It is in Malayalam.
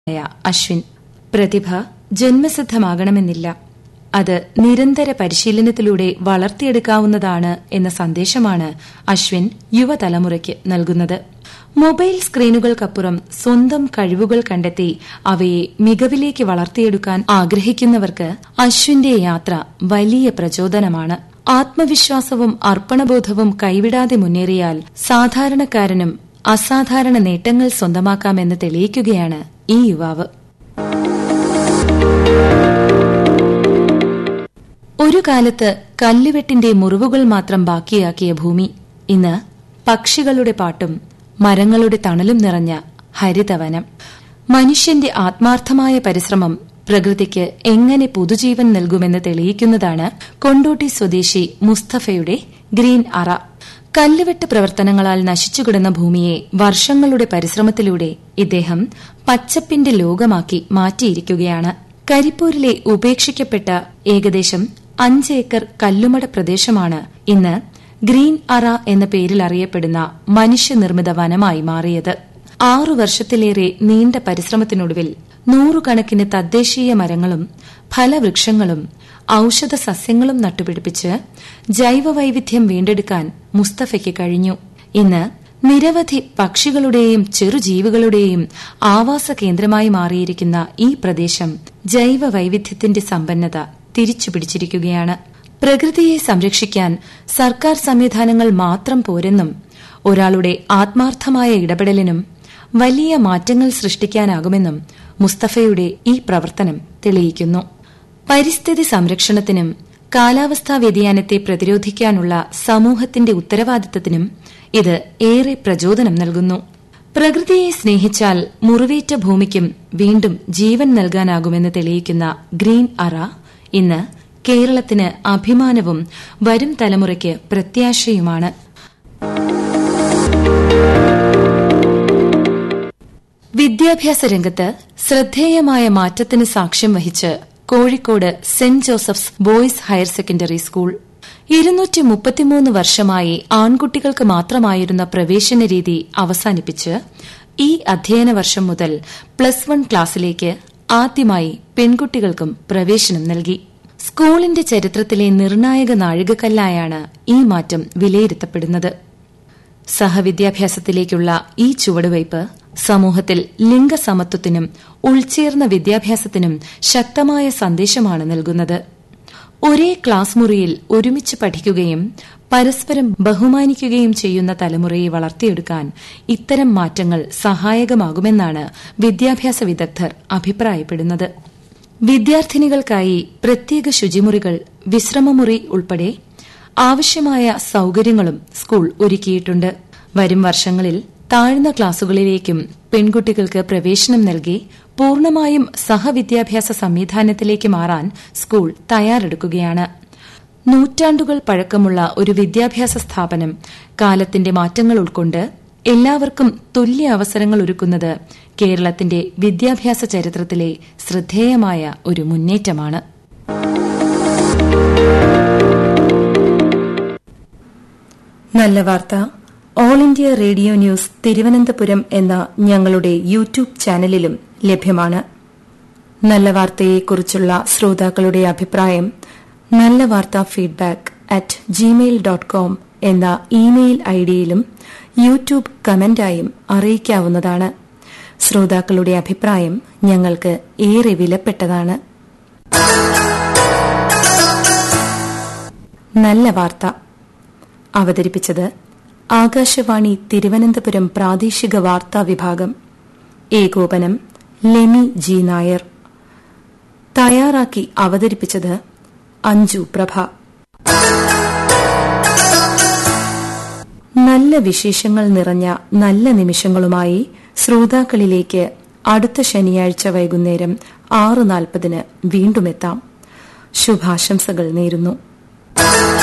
ായ അശ്വിൻ പ്രതിഭ ജന്മസിദ്ധമാകണമെന്നില്ല അത് നിരന്തര പരിശീലനത്തിലൂടെ വളർത്തിയെടുക്കാവുന്നതാണ് എന്ന സന്ദേശമാണ് അശ്വിൻ യുവതലമുറയ്ക്ക് നൽകുന്നത് മൊബൈൽ സ്ക്രീനുകൾക്കപ്പുറം സ്വന്തം കഴിവുകൾ കണ്ടെത്തി അവയെ മികവിലേക്ക് വളർത്തിയെടുക്കാൻ ആഗ്രഹിക്കുന്നവർക്ക് അശ്വിന്റെ യാത്ര വലിയ പ്രചോദനമാണ് ആത്മവിശ്വാസവും അർപ്പണബോധവും കൈവിടാതെ മുന്നേറിയാൽ സാധാരണക്കാരനും അസാധാരണ നേട്ടങ്ങൾ സ്വന്തമാക്കാമെന്ന് തെളിയിക്കുകയാണ് ഈ യുവാവ് ഒരു കാലത്ത് കല്ലുവെട്ടിന്റെ മുറിവുകൾ മാത്രം ബാക്കിയാക്കിയ ഭൂമി ഇന്ന് പക്ഷികളുടെ പാട്ടും മരങ്ങളുടെ തണലും നിറഞ്ഞ ഹരിതവനം മനുഷ്യന്റെ ആത്മാർത്ഥമായ പരിശ്രമം പ്രകൃതിക്ക് എങ്ങനെ പുതുജീവൻ നൽകുമെന്ന് തെളിയിക്കുന്നതാണ് കൊണ്ടോട്ടി സ്വദേശി മുസ്തഫയുടെ ഗ്രീൻ അറ കല്ലുവെട്ട് പ്രവർത്തനങ്ങളാൽ നശിച്ചുകിടന്ന ഭൂമിയെ വർഷങ്ങളുടെ പരിശ്രമത്തിലൂടെ ഇദ്ദേഹം പച്ചപ്പിന്റെ ലോകമാക്കി മാറ്റിയിരിക്കുകയാണ് കരിപ്പൂരിലെ ഉപേക്ഷിക്കപ്പെട്ട ഏകദേശം അഞ്ച് ഏക്കർ കല്ലുമട പ്രദേശമാണ് ഇന്ന് ഗ്രീൻ അറ എന്ന പേരിൽ അറിയപ്പെടുന്ന മനുഷ്യനിർമ്മിത വനമായി മാറിയത് ആറു വർഷത്തിലേറെ നീണ്ട പരിശ്രമത്തിനൊടുവിൽ നൂറുകണക്കിന് തദ്ദേശീയ മരങ്ങളും ഫലവൃക്ഷങ്ങളും ഔഷധ സസ്യങ്ങളും നട്ടുപിടിപ്പിച്ച് ജൈവവൈവിധ്യം വീണ്ടെടുക്കാൻ മുസ്തഫയ്ക്ക് കഴിഞ്ഞു ഇന്ന് നിരവധി പക്ഷികളുടെയും ചെറുജീവികളുടെയും ആവാസ കേന്ദ്രമായി മാറിയിരിക്കുന്ന ഈ പ്രദേശം ജൈവവൈവിധ്യത്തിന്റെ സമ്പന്നത തിരിച്ചുപിടിച്ചിരിക്കുകയാണ് പ്രകൃതിയെ സംരക്ഷിക്കാൻ സർക്കാർ സംവിധാനങ്ങൾ മാത്രം പോരെന്നും ഒരാളുടെ ആത്മാർത്ഥമായ ഇടപെടലിനും വലിയ മാറ്റങ്ങൾ സൃഷ്ടിക്കാനാകുമെന്നും മുസ്തഫയുടെ ഈ പ്രവർത്തനം തെളിയിക്കുന്നു പരിസ്ഥിതി സംരക്ഷണത്തിനും കാലാവസ്ഥാ വ്യതിയാനത്തെ പ്രതിരോധിക്കാനുള്ള സമൂഹത്തിന്റെ ഉത്തരവാദിത്തത്തിനും ഇത് ഏറെ പ്രചോദനം നൽകുന്നു പ്രകൃതിയെ സ്നേഹിച്ചാൽ മുറിവേറ്റ ഭൂമിക്കും വീണ്ടും ജീവൻ നൽകാനാകുമെന്ന് തെളിയിക്കുന്ന ഗ്രീൻ അറ ഇന്ന് കേരളത്തിന് അഭിമാനവും വരും തലമുറയ്ക്ക് പ്രത്യാശയുമാണ് വിദ്യാഭ്യാസ രംഗത്ത് ശ്രദ്ധേയമായ മാറ്റത്തിന് സാക്ഷ്യം വഹിച്ച് Kozhikode Saint Joseph's Boys Higher Secondary School ഇരുന്നൂറ്റി മുപ്പത്തിമൂന്ന് വർഷമായി ആൺകുട്ടികൾക്ക് മാത്രമായിരുന്ന പ്രവേശന രീതി അവസാനിപ്പിച്ച് ഈ അധ്യയന വർഷം മുതൽ പ്ലസ് വൺ ക്ലാസ്സിലേക്ക് ആദ്യമായി പെൺകുട്ടികൾക്കും പ്രവേശനം നൽകി സ്കൂളിന്റെ ചരിത്രത്തിലെ നിർണായക നാഴികക്കല്ലായാണ് ഈ മാറ്റം വിലയിരുത്തപ്പെടുന്നത് സഹവിദ്യാഭ്യാസത്തിലേക്കുള്ള ഈ ചുവടുവയ്പ് സമൂഹത്തിൽ ലിംഗസമത്വത്തിനും ഉൾച്ചേർന്ന വിദ്യാഭ്യാസത്തിനും ശക്തമായ സന്ദേശമാണ് നൽകുന്നത് ഒരേ ക്ലാസ് മുറിയിൽ ഒരുമിച്ച് പഠിക്കുകയും പരസ്പരം ബഹുമാനിക്കുകയും ചെയ്യുന്ന തലമുറയെ വളർത്തിയെടുക്കാൻ ഇത്തരം മാറ്റങ്ങൾ സഹായകമാകുമെന്നാണ് വിദ്യാഭ്യാസ വിദഗ്ധർ അഭിപ്രായപ്പെടുന്നത് വിദ്യാർത്ഥിനികൾക്കായി പ്രത്യേക ശുചിമുറികൾ വിശ്രമമുറി ഉൾപ്പെടെ ആവശ്യമായ സൌകര്യങ്ങളും സ്കൂൾ ഒരുക്കിയിട്ടുണ്ട് വരും വർഷങ്ങളിൽ താഴ്ന്ന ക്ലാസുകളിലേക്കും പെൺകുട്ടികൾക്ക് പ്രവേശനം നൽകി പൂർണ്ണമായും സഹവിദ്യാഭ്യാസ സംവിധാനത്തിലേക്ക് മാറാൻ സ്കൂൾ തയ്യാറെടുക്കുകയാണ് നൂറ്റാണ്ടുകൾ പഴക്കമുള്ള ഒരു വിദ്യാഭ്യാസ സ്ഥാപനം കാലത്തിന്റെ മാറ്റങ്ങൾ ഉൾക്കൊണ്ട് എല്ലാവർക്കും തുല്യ അവസരങ്ങൾ ഒരുക്കുന്നത് കേരളത്തിന്റെ വിദ്യാഭ്യാസ ചരിത്രത്തിലെ ശ്രദ്ധേയമായ ഒരു മുന്നേറ്റമാണ് നല്ല വാർത്ത All India Radio news Thiruvananthapuram എന്ന ഞങ്ങളുടെ യൂട്യൂബ് ചാനലിലും ലഭ്യമാണ് നല്ല വാർത്തയെക്കുറിച്ചുള്ള ശ്രോതാക്കളുടെ അഭിപ്രായം നല്ല വാർത്ത feedback at Gmail dot com എന്ന ഇമെയിൽ ഐഡിയിലും യൂട്യൂബ് കമന്റായും അറിയിക്കാവുന്നതാണ് ശ്രോതാക്കളുടെ അഭിപ്രായം ഞങ്ങൾക്ക് ഏറെ വിലപ്പെട്ടതാണ് നല്ല വാർത്ത അവതരിപ്പിച്ചത് ആകാശവാണി തിരുവനന്തപുരം പ്രാദേശിക വാർത്താ വിഭാഗം ഏകോപനം ലെനി ജി നായർ തയ്യാറാക്കി അവതരിപ്പിച്ചത് അഞ്ജു പ്രഭ നല്ല വിശേഷങ്ങൾ നിറഞ്ഞ നല്ല നിമിഷങ്ങളുമായി ശ്രോതാക്കളിലേക്ക് അടുത്ത ശനിയാഴ്ച വൈകുന്നേരം ആറ് നാൽപ്പതിന് വീണ്ടുമെത്താം ശുഭാശംസകൾ നേരുന്നു